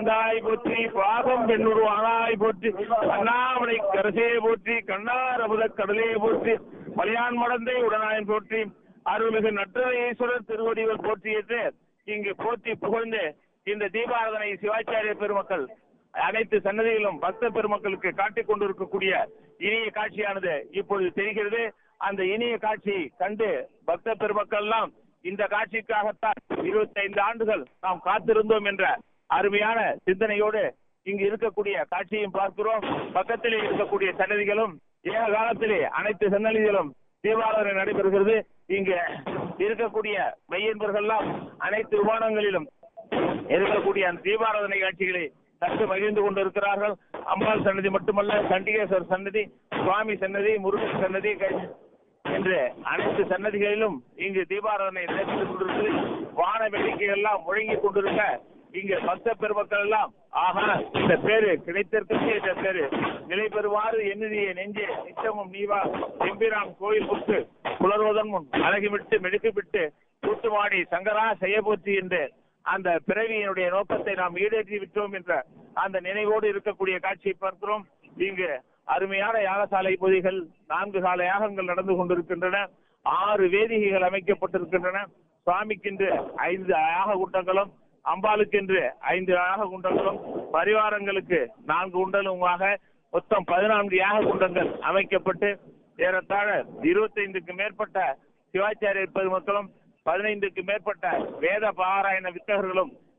வந்தாய் போற்றி பாகம் பெண்ணுரு ஆனாய் போற்றி அண்ணாமலை கரசே போற்றி கண்ணார் அமுத கடலே போற்றி மலையான் மடந்தை உடனாயன் போற்றி அருள்மிகு நற்றீஸ்வரர் திருவடிகள் போற்றியது இங்கு போற்றி புகழ்ந்து இந்த தீபாராதனை சிவாச்சாரிய பெருமக்கள் அனைத்து சன்னதிகளும் பக்த பெருமக்களுக்கு காட்டிக் கொண்டிருக்கக்கூடிய இனிய காட்சியானது இப்பொழுது தெரிகிறது அந்த இனிய காட்சியை கண்டு பக்த பெருமக்கள் எல்லாம் இந்த காட்சிக்காகத்தான் இருபத்தைந்து ஆண்டுகள் நாம் காத்திருந்தோம் என்ற அருமையான சிந்தனையோடு இங்கு இருக்கக்கூடிய காட்சியும் பார்க்கிறோம் பக்கத்திலே இருக்கக்கூடிய சன்னதிகளும் ஏக காலத்திலே அனைத்து சன்னதிகளும் தீபாராதனை நடைபெறுகிறது இங்கு இருக்கக்கூடிய மையன்பர்கள்லாம் அனைத்து விமானங்களிலும் இருக்கக்கூடிய அந்த தீபாராதனை காட்சிகளை கண்டு மகிழ்ந்து கொண்டிருக்கிறார்கள் அம்பாள் சன்னதி மட்டுமல்ல சண்டிகேஸ்வரர் சன்னதி சுவாமி சன்னதி முருகன் சன்னதி க- என்று அனைத்து சன்னதிகளிலும் இங்கு தீபாராதனை நடைபெற்றுக் கொண்டிருக்கிறது வான வேடிக்கைகள் எல்லாம் முழங்கிக் கொண்டிருக்க இங்கு பக்த பெருமக்கள் எல்லாம் ஆஹா இந்த பேரு கிடைத்திருக்கிறது இந்த பேரு நிலை பெறுவாறு என்னுடைய நெஞ்சே நிச்சயமும் நீவா எம்பிரான் கோயில் புக்கு புலர்வதன் முன் அழகுமிட்டு மெழுகுவிட்டு கூட்டுவாடி சங்கரா செய்ய போற்றி என்று அந்த பிறவியினுடைய நோக்கத்தை நாம் ஈடேற்றி விட்டோம் என்ற அந்த நினைவோடு இருக்கக்கூடிய காட்சியை பார்க்கிறோம் இங்கு அருமையான யாகசாலை பொதிகள் நான்கு கால யாகங்கள் நடந்து கொண்டிருக்கின்றன ஆறு வேதிகைகள் அமைக்கப்பட்டிருக்கின்றன சுவாமிக்கென்று ஐந்து யாக குண்டங்களும் அம்பாளுக்கென்று ஐந்து யாக குண்டங்களும் பரிவாரங்களுக்கு நான்கு குண்டலுமாக மொத்தம் பதினான்கு யாக குண்டங்கள் அமைக்கப்பட்டு ஏறத்தாழ இருபத்தைந்துக்கு மேற்பட்ட சிவாச்சாரியர் பெருமக்களும் பதினைந்துக்கு மேற்பட்ட வேத பாராயண வித்தகர்களும்